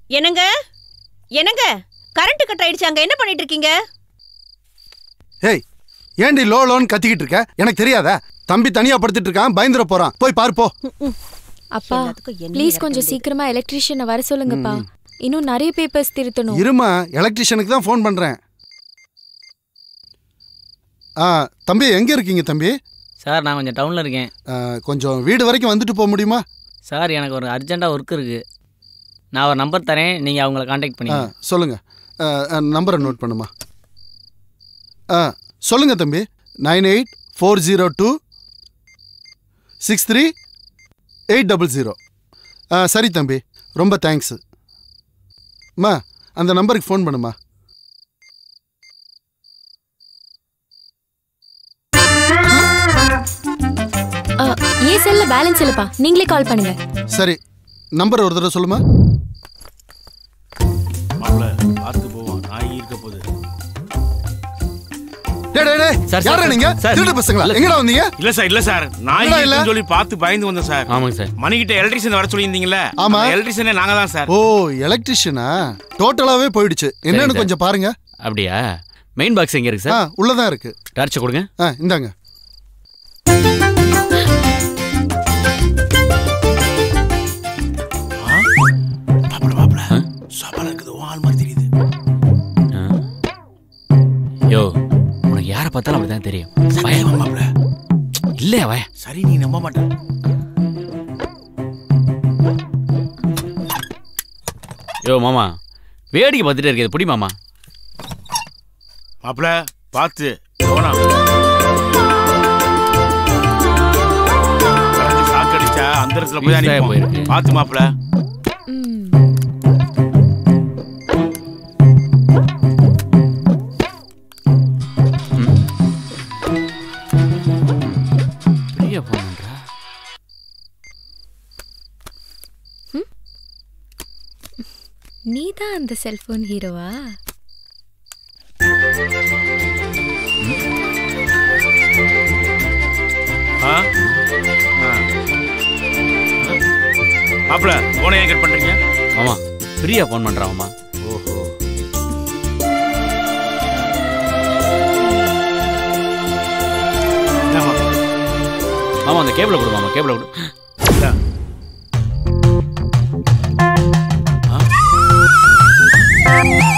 என்னங்க என்னங்க current cut ஆயிடுச்சு அங்க என்ன பண்ணிட்டு இருக்கீங்க ஏய் ஏண்டி லோ லோன்னு கத்திக்கிட்டு இருக்க எனக்கு தெரியாதா தம்பி தனியா படுத்துட்டு இருக்கான் பயந்துட போறான் போய் பாரு போ அப்பா எல்லாத்துக்கும் என்ன ப்ளீஸ் இறக்க கொஞ்சம் வேண்டியது? சீக்கிரமா எலக்ட்ரீஷியனை வர சொல்லுங்கப்பா இன்னும் நிறைய பேப்பர்ஸ் திருத்தணும் இருமா எலக்ட்ரிஷியனுக்கு தான் ஃபோன் பண்றேன் ஆ தம்பி எங்க இருக்கீங்க தம்பி சார் நான் கொஞ்சம் டவுனில் இருக்கேன் ஆ, கொஞ்சம் வீடு வரைக்கும் வந்துட்டு போக முடியுமா சார் எனக்கு ஒரு அர்ஜென்ட்டாக ஒர்க் இருக்குது நான் ஒரு நம்பர் தரேன் நீங்கள் அவங்கள காண்டாக்ட் ஆ பண்ணி சொல்லுங்க ஆ, ஆ, நம்பரை நோட் பண்ணுமா ஆ சொல்லுங்க தம்பி nine eight four zero two six three eight double zero ஆ சரி தம்பி ரொம்ப தேங்க்ஸு அம்மா அந்த நம்பருக்கு ஃபோன் பண்ணுமா ஆ, ஏன் செல்ல பேலன்ஸ் இல்லப்பா நீங்களே கால் பண்ணுங்க சரி நம்பர் ஒரு தடவை சொல்லுமா மாப்பிள பார்த்து போவோம் நாய் இருக்க போகுது டேய் டேய் டேய் சார், யாரா சார், நீங்க சார். திருட்டு பசங்களா எங்கடா வந்தீங்க இல்ல சார் இல்ல சார் நாய் என்னடா இல்ல? இருக்குன்னு சொல்லி பார்த்து பயந்து வந்தோம் சார் ஆமாங்க சார் மணிக்கிட்ட எலக்ட்ரிஷியன் வர சொல்லியிருந்தீங்களே ஆமா. எலக்ட்ரிஷியனே நாங்க தான் சார் ஓ எலக்ட்ரிஷியனா டோட்டலாவே போயிடுச்சு என்னன்னு சார். கொஞ்சம் பாருங்க அப்படியா மெயின் பாக்ஸ் எங்கே இருக்கு ஆ சார் உள்ளதான் இருக்கு டார்ச்சை கொடுங்க ஆ இந்தாங்க மாப்பிள மாப்பிள சபல இருக்குது உன் ஆள் மாதிரி தெரியுது ஆ. யோ உனக்கு யாரை பார்த்தாலும் அப்படி தான் தெரியும் சத்தியமா மாப்பிள இல்லையா வய சரி நீ நம்ப மாட்ட யோ மாமா வேடிக்கை பார்த்துட்டே இருக்குது புடி மாமா மாப்பிள பார்த்து போனா ஷாக் அடிச்சா அந்த இடத்துல போய் Fuse ஆகி அனுப்பி போயிருக்கு. பார்த்து மாப்பிள ம். பெரிய ஃபோன் பண்ணுறா நீ தான் அந்த செல்போன் ஹீரோவா ஆ? ஆ. மாப்பிள போனை ஏன் கட் பண்றீங்க மாமா பிரியா ஃபோன் பண்ணுறான் மாமா ஓஹோ என்னம்மா? மாமா அந்த கேபிளை கொடு மாமா கேபிளை கொடு இந்தா. ஆ?